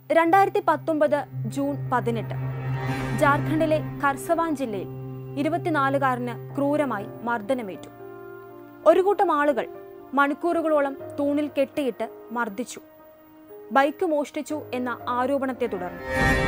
രണ്ടായിരത്തി പത്തൊമ്പത് ജൂൺ പതിനെട്ട് ജാർഖണ്ഡിലെ ഖർസവാൻ ജില്ലയിൽ ഇരുപത്തിനാലുകാരന് ക്രൂരമായി മർദ്ദനമേറ്റു ഒരു കൂട്ടം ആളുകൾ മണിക്കൂറുകളോളം തൂണിൽ കെട്ടിയിട്ട് മർദ്ദിച്ചു ബൈക്ക് മോഷ്ടിച്ചു എന്ന ആരോപണത്തെ തുടർന്ന്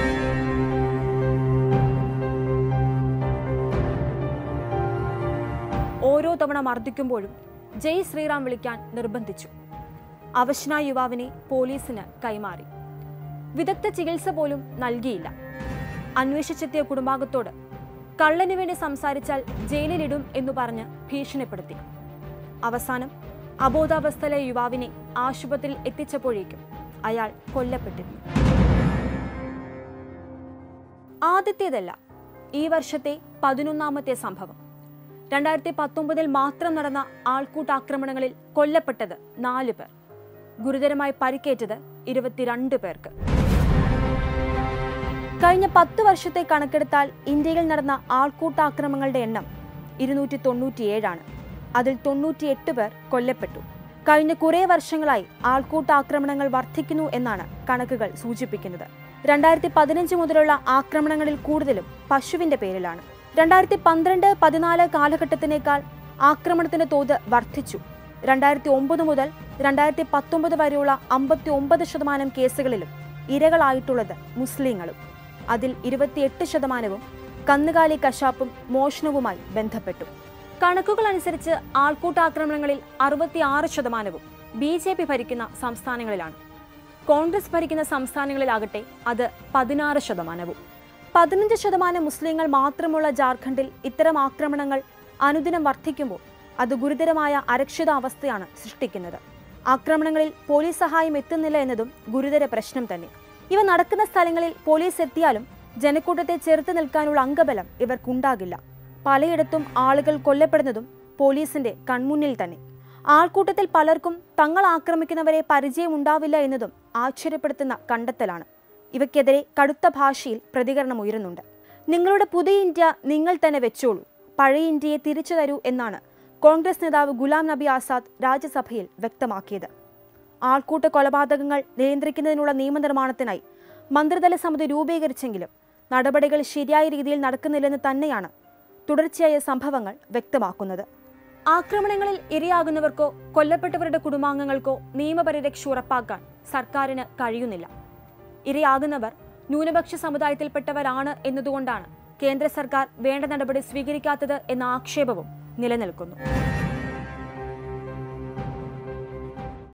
ഓരോ തവണ മർദ്ദിക്കുമ്പോഴും ജയ് ശ്രീറാം വിളിക്കാൻ നിർബന്ധിച്ചു അവശനായ യുവാവിനെ പോലീസിന് കൈമാറി വിദഗ്ധ ചികിത്സ പോലും നൽകിയില്ല അന്വേഷിച്ചെത്തിയ കുടുംബാംഗത്തോട് കള്ളന് വേണ്ടി സംസാരിച്ചാൽ ജയിലിലിടും എന്നു പറഞ്ഞ് ഭീഷണിപ്പെടുത്തി അവസാനം അബോധാവസ്ഥയിലെ യുവാവിനെ ആശുപത്രിയിൽ എത്തിച്ചപ്പോഴേക്കും അയാൾ കൊല്ലപ്പെട്ടിരുന്നു ആദ്യത്തേതല്ല ഈ വർഷത്തെ പതിനൊന്നാമത്തെ സംഭവം രണ്ടായിരത്തി പത്തൊമ്പതിൽ മാത്രം നടന്ന ആൾക്കൂട്ടാക്രമണങ്ങളിൽ കൊല്ലപ്പെട്ടത് നാല് പേർ ഗുരുതരമായി പരിക്കേറ്റത് ഇരുപത്തിരണ്ട് പേർക്ക് കഴിഞ്ഞ പത്ത് വർഷത്തെ കണക്കെടുത്താൽ ഇന്ത്യയിൽ നടന്ന ആൾക്കൂട്ടാക്രമണങ്ങളുടെ എണ്ണം ഇരുന്നൂറ്റി തൊണ്ണൂറ്റിയേഴാണ് അതിൽ തൊണ്ണൂറ്റിയെട്ട് പേർ കൊല്ലപ്പെട്ടു കഴിഞ്ഞ കുറേ വർഷങ്ങളായി ആൾക്കൂട്ടാക്രമണങ്ങൾ വർദ്ധിക്കുന്നു എന്നാണ് കണക്കുകൾ സൂചിപ്പിക്കുന്നത് രണ്ടായിരത്തി പതിനഞ്ച് മുതലുള്ള ആക്രമണങ്ങളിൽ കൂടുതലും പശുവിന്റെ പേരിലാണ് രണ്ടായിരത്തി പന്ത്രണ്ട് പതിനാല് കാലഘട്ടത്തിനേക്കാൾ ആക്രമണത്തിന്റെ തോത് വർദ്ധിച്ചു രണ്ടായിരത്തി ഒമ്പത് മുതൽ രണ്ടായിരത്തി പത്തൊമ്പത് വരെയുള്ള അമ്പത്തി ഒമ്പത് ശതമാനം കേസുകളിലും ഇരകളായിട്ടുള്ളത് മുസ്ലിങ്ങളും അതിൽ ഇരുപത്തിയെട്ട് ശതമാനവും കന്നുകാലി കശാപ്പും മോഷണവുമായി ബന്ധപ്പെട്ടു കണക്കുകൾ അനുസരിച്ച് ആൾക്കൂട്ടാക്രമണങ്ങളിൽ അറുപത്തിയാറ് ശതമാനവും ബി ജെ പി ഭരിക്കുന്ന സംസ്ഥാനങ്ങളിലാണ് കോൺഗ്രസ് ഭരിക്കുന്ന സംസ്ഥാനങ്ങളിലാകട്ടെ അത് പതിനാറ് ശതമാനവും പതിനഞ്ച് ശതമാനം മുസ്ലിങ്ങൾ മാത്രമുള്ള ജാർഖണ്ഡിൽ ഇത്തരം ആക്രമണങ്ങൾ അനുദിനം വർദ്ധിക്കുമ്പോൾ അത് ഗുരുതരമായ അരക്ഷിതാവസ്ഥയാണ് സൃഷ്ടിക്കുന്നത് ആക്രമണങ്ങളിൽ പോലീസ് സഹായം എത്തുന്നില്ല എന്നതും ഗുരുതര പ്രശ്നം തന്നെ ഇവ നടക്കുന്ന സ്ഥലങ്ങളിൽ പോലീസ് എത്തിയാലും ജനക്കൂട്ടത്തെ ചെറുത്തു നിൽക്കാനുള്ള അംഗബലം ഇവർക്കുണ്ടാകില്ല പലയിടത്തും ആളുകൾ കൊല്ലപ്പെടുന്നതും പോലീസിന്റെ കൺമുന്നിൽ തന്നെ ആൾക്കൂട്ടത്തിൽ പലർക്കും തങ്ങൾ ആക്രമിക്കുന്നവരെ പരിചയമുണ്ടാവില്ല എന്നതും ആശ്ചര്യപ്പെടുത്തുന്ന കണ്ടെത്തലാണ് ഇവയ്ക്കെതിരെ കടുത്ത ഭാഷയിൽ പ്രതികരണം ഉയരുന്നുണ്ട് നിങ്ങളുടെ പുതിയ ഇന്ത്യ നിങ്ങൾ തന്നെ വെച്ചോളൂ പഴയ ഇന്ത്യയെ തിരിച്ചു തരൂ എന്നാണ് കോൺഗ്രസ് നേതാവ് ഗുലാം നബി ആസാദ് രാജ്യസഭയിൽ വ്യക്തമാക്കിയത് ആൾക്കൂട്ട കൊലപാതകങ്ങൾ നിയന്ത്രിക്കുന്നതിനുള്ള നിയമനിർമ്മാണത്തിനായി മന്ത്രിതല സമിതി രൂപീകരിച്ചെങ്കിലും നടപടികൾ ശരിയായ രീതിയിൽ നടക്കുന്നില്ലെന്ന് തന്നെയാണ് തുടർച്ചയായ സംഭവങ്ങൾ വ്യക്തമാക്കുന്നത് ആക്രമണങ്ങളിൽ ഇരയാകുന്നവർക്കോ കൊല്ലപ്പെട്ടവരുടെ കുടുംബാംഗങ്ങൾക്കോ നിയമപരിരക്ഷ ഉറപ്പാക്കാൻ സർക്കാരിന് കഴിയുന്നില്ല ഇരയാകുന്നവർ ന്യൂനപക്ഷ സമുദായത്തിൽപ്പെട്ടവരാണ് എന്നതുകൊണ്ടാണ് കേന്ദ്ര സർക്കാർ വേണ്ട നടപടി സ്വീകരിക്കാത്തത് എന്ന ആക്ഷേപവും നിലനിൽക്കുന്നു